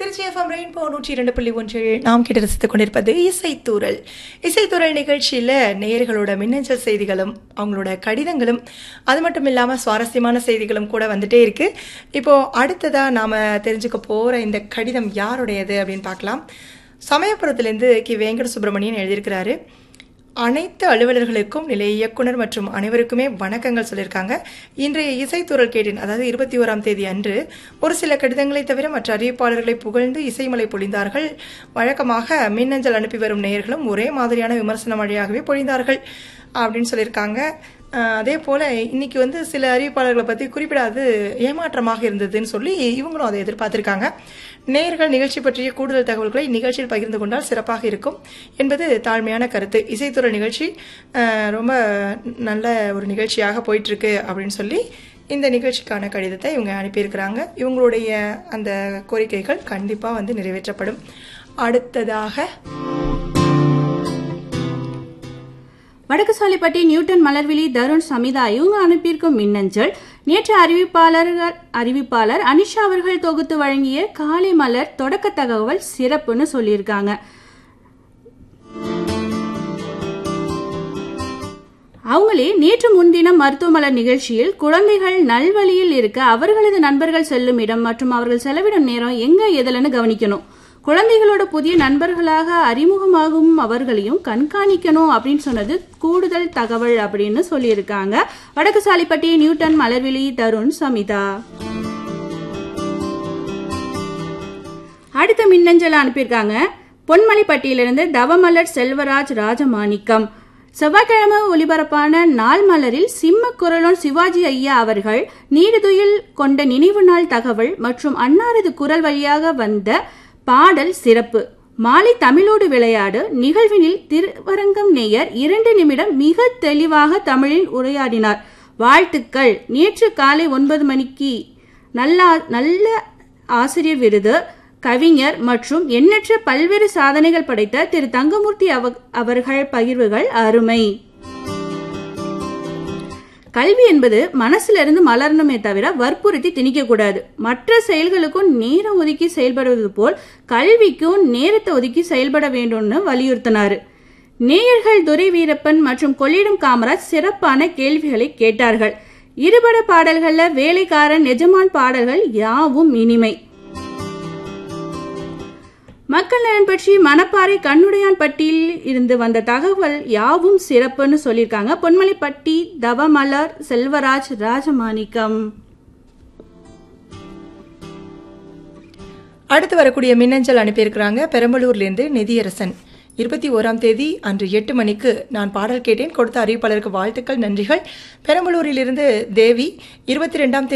Trichy FM rainbow நூற்றி இரண்டு புள்ளி ஒன்றில் நாம் கேட்டு ரசித்துக் கொண்டிருப்பது இசைத்தூரல் இசைத்தூரல் நிகழ்ச்சியில் நேயர்களோட மின்னஞ்சல் செய்திகளும் அவங்களோட கடிதங்களும் அது மட்டும் இல்லாமல் சுவாரஸ்யமான செய்திகளும் கூட வந்துட்டே இருக்கு இப்போ அடுத்ததா நாம தெரிஞ்சுக்க போற இந்த கடிதம் யாருடையது அப்படின்னு பார்க்கலாம் சமயபுரத்திலிருந்து கி வேங்கட சுப்பிரமணியன் எழுதியிருக்கிறாரு அனைத்து அலுவலர்களுக்கும் நிலைய இயக்குனர் மற்றும் அனைவருக்குமே வணக்கங்கள் சொல்லியிருக்காங்க இன்றைய இசைத்துறல் கேட்டின் அதாவது இருபத்தி ஓராம் தேதி அன்று ஒரு சில கடிதங்களை தவிர மற்ற அறிவிப்பாளர்களை புகழ்ந்து இசைமலை பொழிந்தார்கள் வழக்கமாக மின்னஞ்சல் அனுப்பி வரும் நேயர்களும் ஒரே மாதிரியான விமர்சன மழையாகவே பொழிந்தார்கள் அப்படின்னு சொல்லியிருக்காங்க அஹ் அதே போல இன்னைக்கு வந்து சில அறிவிப்பாளர்களை பத்தி குறிப்பிடாது ஏமாற்றமாக இருந்ததுன்னு சொல்லி இவங்களும் அதை எதிர்பார்த்திருக்காங்க நேயர்கள் நிகழ்ச்சி பற்றிய கூடுதல் தகவல்களை நிகழ்ச்சியில் பகிர்ந்து கொண்டால் சிறப்பாக இருக்கும் என்பது தாழ்மையான கருத்து இசைத்துறை நிகழ்ச்சி அஹ், ரொம்ப நல்ல ஒரு நிகழ்ச்சியாக போயிட்டு இருக்கு அப்படின்னு சொல்லி இந்த நிகழ்ச்சிக்கான கடிதத்தை இவங்க அனுப்பியிருக்கிறாங்க இவங்களுடைய அந்த கோரிக்கைகள் கண்டிப்பாக வந்து நிறைவேற்றப்படும் அடுத்ததாக வடக்கு சாலிப்பட்டி நியூட்டன் மலர்விழி தருண் சமிதா இவங்க அனுப்பியிருக்கும் மின்னஞ்சல் நேற்று அறிவிப்பாளர்கள் அறிவிப்பாளர் அனிஷா அவர்கள் தொகுத்து வழங்கிய காலை மலர் தொடக்க தகவல் சிறப்புன்னு சொல்லியிருக்காங்க அவங்களே நேற்று முன்தினம் மருத்துவ மலர் நிகழ்ச்சியில் குழந்தைகள் நல்வழியில் இருக்க அவர்களது நண்பர்கள் செல்லும் இடம் மற்றும் அவர்கள் செலவிடும் நேரம் எங்க எதுலன்னு கவனிக்கணும் குழந்தைகளோட புதிய நண்பர்களாக அறிமுகமாகும் அவர்களையும் கண்காணிக்கணும் அப்படின்னு சொன்னது கூடுதல் தகவல் அப்படின்னு சொல்லியிருக்காங்க வடக்கு சாலிப்பட்டி நியூட்டன் மலர்விழி தருண் சமிதா அடுத்த மின்னஞ்சல் அனுப்பியிருக்காங்க பொன்மலைப்பட்டியிலிருந்து தவமலர் செல்வராஜ் ராஜமாணிக்கம் செவ்வாய்க்கிழமை ஒலிபரப்பான நாள் மலரில் சிம்ம குரலோன் சிவாஜி ஐயா அவர்கள் நீடுதுயில் கொண்ட நினைவு நாள் தகவல் மற்றும் அன்னாரது குரல் வழியாக வந்த பாடல் சிறப்பு மாலை தமிழோடு விளையாடு நிகழ்வினில் திருவரங்கம் நேயர் இரண்டு நிமிடம் மிக தெளிவாக தமிழில் உரையாடினார் வாழ்த்துக்கள் நேற்று காலை ஒன்பது மணிக்கு நல்ல நல்ல ஆசிரியர் விருது கவிஞர் மற்றும் எண்ணற்ற பல்வேறு சாதனைகள் படைத்த திரு தங்கமூர்த்தி அவ- அவர்கள் பகிர்வுகள் அருமை கல்வி என்பது மனசுல இருந்து மலரணுமே தவிர வற்புறுத்தி திணிக்க கூடாது மற்ற செயல்களுக்கும் நேரம் ஒதுக்கி செயல்படுவது போல் கல்விக்கும் நேரத்தை ஒதுக்கி செயல்பட வேண்டும்னு வலியுறுத்தினாரு நேயர்கள் துரை வீரப்பன் மற்றும் கொள்ளிடம் காமராஜ் சிறப்பான கேள்விகளை கேட்டார்கள் இருபட பாடல்கள்ல வேலைக்காரன் எஜமான் பாடல்கள் யாவும் இனிமை மக்கள் நலன் பற்றி மணப்பாறை கண்ணுடையான் பட்டியில் இருந்து வந்த தகவல் யாவும் சிறப்புன்னு சொல்லியிருக்காங்க பொன்மலைப்பட்டி தவமலர் செல்வராஜ் ராஜமாணிக்கம் அடுத்து வரக்கூடிய மின்னஞ்சல் அனுப்பியிருக்கிறாங்க பெரம்பலூர்லேருந்து நிதியரசன் இருபத்தி ஓராம் தேதி அன்று எட்டு மணிக்கு நான் பாடல் கேட்டேன் கொடுத்த அறிவிப்பாளருக்கு வாழ்த்துக்கள் நன்றிகள் பெரம்பலூரிலிருந்து தேவி இருபத்தி ரெண்டாம் தேதி